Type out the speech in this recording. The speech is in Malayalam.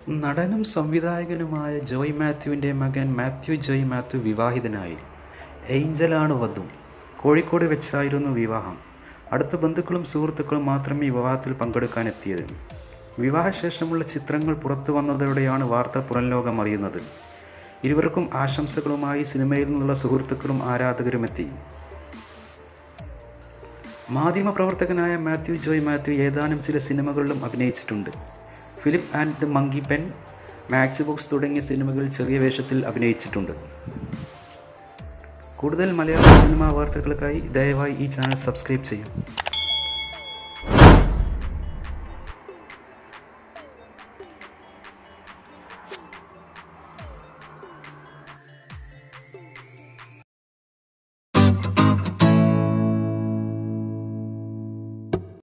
നടനും സംവിധായകനുമായ ജോയ് മാത്യുവിൻ്റെ മകൻ മാത്യു ജോയ് മാത്യു വിവാഹിതനായി ഏഞ്ചലാണ് വധു കോഴിക്കോട് വെച്ചായിരുന്നു വിവാഹം അടുത്ത ബന്ധുക്കളും സുഹൃത്തുക്കളും മാത്രമേ ഈ വിവാഹത്തിൽ പങ്കെടുക്കാനെത്തിയത് വിവാഹശേഷമുള്ള ചിത്രങ്ങൾ പുറത്തു വന്നതോടെയാണ് വാർത്ത പുറംലോകം അറിയുന്നത് ഇരുവർക്കും ആശംസകളുമായി സിനിമയിൽ നിന്നുള്ള സുഹൃത്തുക്കളും ആരാധകരും എത്തി മാധ്യമപ്രവർത്തകനായ മാത്യു ജോയ് മാത്യു ഏതാനും ചില സിനിമകളിലും അഭിനയിച്ചിട്ടുണ്ട് Philip and the Monkey Pen max box തുടങ്ങിയ സിനിമകളിൽ ചെറിയ വേഷത്തിൽ അഭിനയിച്ചിട്ടുണ്ട് കൂടുതൽ മലയാള സിനിമാ വാർത്തകൾക്കായി ദയവായി ഈ ചാനൽ സബ്സ്ക്രൈബ് ചെയ്യും